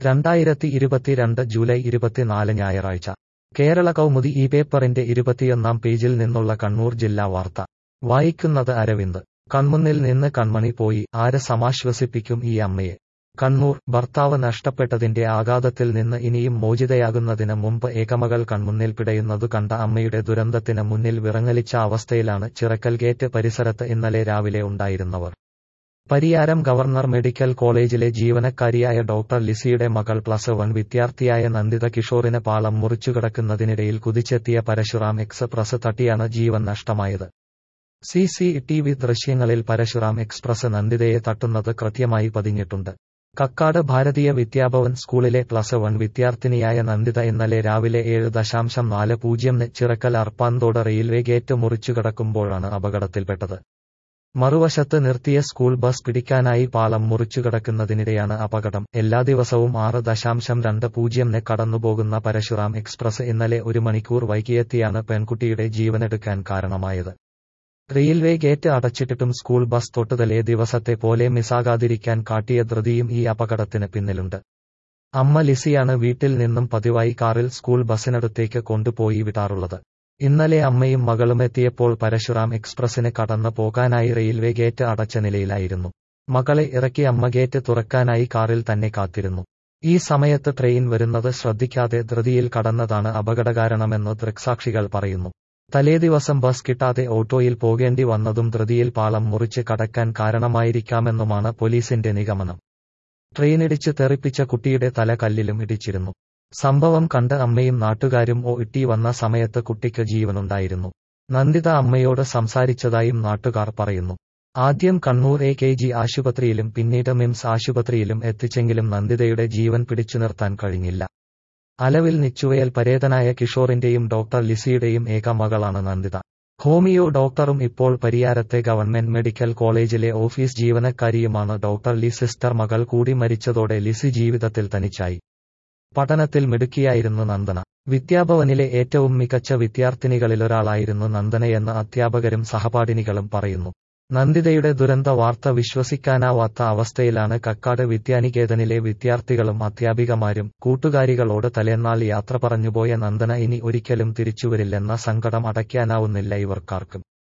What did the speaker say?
രണ്ടായിരത്തി ഇരുപത്തിരണ്ട് ജൂലൈ ഇരുപത്തിനാല് ഞായറാഴ്ച കേരള കൗമുദി ഈ പേപ്പറിന്റെ ഇരുപത്തിയൊന്നാം പേജിൽ നിന്നുള്ള കണ്ണൂർ ജില്ലാ വാർത്ത വായിക്കുന്നത് അരവിന്ദ് കൺമുന്നിൽ നിന്ന് കൺമണി പോയി ആരെ സമാശ്വസിപ്പിക്കും ഈ അമ്മയെ കണ്ണൂർ ഭർത്താവ് നഷ്ടപ്പെട്ടതിന്റെ ആഘാതത്തിൽ നിന്ന് ഇനിയും മോചിതയാകുന്നതിന് മുമ്പ് ഏകമകൾ കൺമുന്നിൽ പിടയുന്നതു കണ്ട അമ്മയുടെ ദുരന്തത്തിന് മുന്നിൽ വിറങ്ങലിച്ച അവസ്ഥയിലാണ് ചിറക്കൽ ഗേറ്റ് പരിസരത്ത് ഇന്നലെ രാവിലെ ഉണ്ടായിരുന്നവർ പരിയാരം ഗവർണർ മെഡിക്കൽ കോളേജിലെ ജീവനക്കാരിയായ ഡോക്ടർ ലിസിയുടെ മകൾ പ്ലസ് വൺ വിദ്യാർത്ഥിയായ നന്ദിത കിഷോറിന് പാളം മുറിച്ചുകിടക്കുന്നതിനിടയിൽ കുതിച്ചെത്തിയ പരശുറാം എക്സ്പ്രസ് തട്ടിയാണ് ജീവൻ നഷ്ടമായത് സി സി ടി വി ദൃശ്യങ്ങളിൽ പരശുറാം എക്സ്പ്രസ് നന്ദിതയെ തട്ടുന്നത് കൃത്യമായി പതിഞ്ഞിട്ടുണ്ട് കക്കാട് ഭാരതീയ വിദ്യാഭവൻ സ്കൂളിലെ പ്ലസ് വൺ വിദ്യാർത്ഥിനിയായ നന്ദിത ഇന്നലെ രാവിലെ ഏഴ് ദശാംശം നാല് പൂജ്യംന് ചിറക്കൽ അർപ്പാന്തോട് റെയിൽവേ ഗേറ്റ് മുറിച്ചുകിടക്കുമ്പോഴാണ് അപകടത്തിൽപ്പെട്ടത് മറുവശത്ത് നിർത്തിയ സ്കൂൾ ബസ് പിടിക്കാനായി പാളം മുറിച്ചുകിടക്കുന്നതിനിടെയാണ് അപകടം എല്ലാ ദിവസവും ആറ് ദശാംശം രണ്ട് പൂജ്യംന് കടന്നുപോകുന്ന പരശുറാം എക്സ്പ്രസ് ഇന്നലെ ഒരു മണിക്കൂർ വൈകിയെത്തിയാണ് പെൺകുട്ടിയുടെ ജീവനെടുക്കാൻ കാരണമായത് റെയിൽവേ ഗേറ്റ് അടച്ചിട്ടിട്ടും സ്കൂൾ ബസ് തൊട്ടുതലേ ദിവസത്തെ പോലെ മിസ്സാകാതിരിക്കാൻ കാട്ടിയ ധൃതിയും ഈ അപകടത്തിന് പിന്നിലുണ്ട് അമ്മ ലിസിയാണ് വീട്ടിൽ നിന്നും പതിവായി കാറിൽ സ്കൂൾ ബസ്സിനടുത്തേക്ക് കൊണ്ടുപോയി വിടാറുള്ളത് ഇന്നലെ അമ്മയും മകളും എത്തിയപ്പോൾ പരശുറാം എക്സ്പ്രസിന് കടന്നു പോകാനായി റെയിൽവേ ഗേറ്റ് അടച്ച നിലയിലായിരുന്നു മകളെ ഇറക്കി അമ്മ ഗേറ്റ് തുറക്കാനായി കാറിൽ തന്നെ കാത്തിരുന്നു ഈ സമയത്ത് ട്രെയിൻ വരുന്നത് ശ്രദ്ധിക്കാതെ ധൃതിയിൽ കടന്നതാണ് അപകടകാരണമെന്ന് ദൃക്സാക്ഷികൾ പറയുന്നു തലേദിവസം ബസ് കിട്ടാതെ ഓട്ടോയിൽ പോകേണ്ടി വന്നതും ധൃതിയിൽ പാളം മുറിച്ച് കടക്കാൻ കാരണമായിരിക്കാമെന്നുമാണ് പോലീസിന്റെ നിഗമനം ട്രെയിനിടിച്ച് തെറിപ്പിച്ച കുട്ടിയുടെ തല കല്ലിലും ഇടിച്ചിരുന്നു സംഭവം കണ്ട് അമ്മയും നാട്ടുകാരും ഓ ഇട്ടി വന്ന സമയത്ത് കുട്ടിക്ക് ജീവനുണ്ടായിരുന്നു നന്ദിത അമ്മയോട് സംസാരിച്ചതായും നാട്ടുകാർ പറയുന്നു ആദ്യം കണ്ണൂർ എ കെ ജി ആശുപത്രിയിലും പിന്നീട് മിംസ് ആശുപത്രിയിലും എത്തിച്ചെങ്കിലും നന്ദിതയുടെ ജീവൻ പിടിച്ചു നിർത്താൻ കഴിഞ്ഞില്ല അലവിൽ നിച്ചുവയൽ പരേതനായ കിഷോറിന്റെയും ഡോക്ടർ ലിസിയുടെയും ഏക മകളാണ് നന്ദിത ഹോമിയോ ഡോക്ടറും ഇപ്പോൾ പരിയാരത്തെ ഗവൺമെന്റ് മെഡിക്കൽ കോളേജിലെ ഓഫീസ് ജീവനക്കാരിയുമാണ് ഡോക്ടർ ലി സിസ്റ്റർ മകൾ കൂടി മരിച്ചതോടെ ലിസി ജീവിതത്തിൽ തനിച്ചായി പഠനത്തിൽ മിടുക്കിയായിരുന്നു നന്ദന വിദ്യാഭവനിലെ ഏറ്റവും മികച്ച വിദ്യാർത്ഥിനികളിലൊരാളായിരുന്നു നന്ദനയെന്ന് അധ്യാപകരും സഹപാഠിനികളും പറയുന്നു നന്ദിതയുടെ ദുരന്ത വാർത്ത വിശ്വസിക്കാനാവാത്ത അവസ്ഥയിലാണ് കക്കാട് വിദ്യാനികേതനിലെ വിദ്യാർത്ഥികളും അധ്യാപികമാരും കൂട്ടുകാരികളോട് തലേന്നാൾ യാത്ര പറഞ്ഞുപോയ നന്ദന ഇനി ഒരിക്കലും തിരിച്ചുവരില്ലെന്ന സങ്കടം അടയ്ക്കാനാവുന്നില്ല ഇവർക്കാർക്കും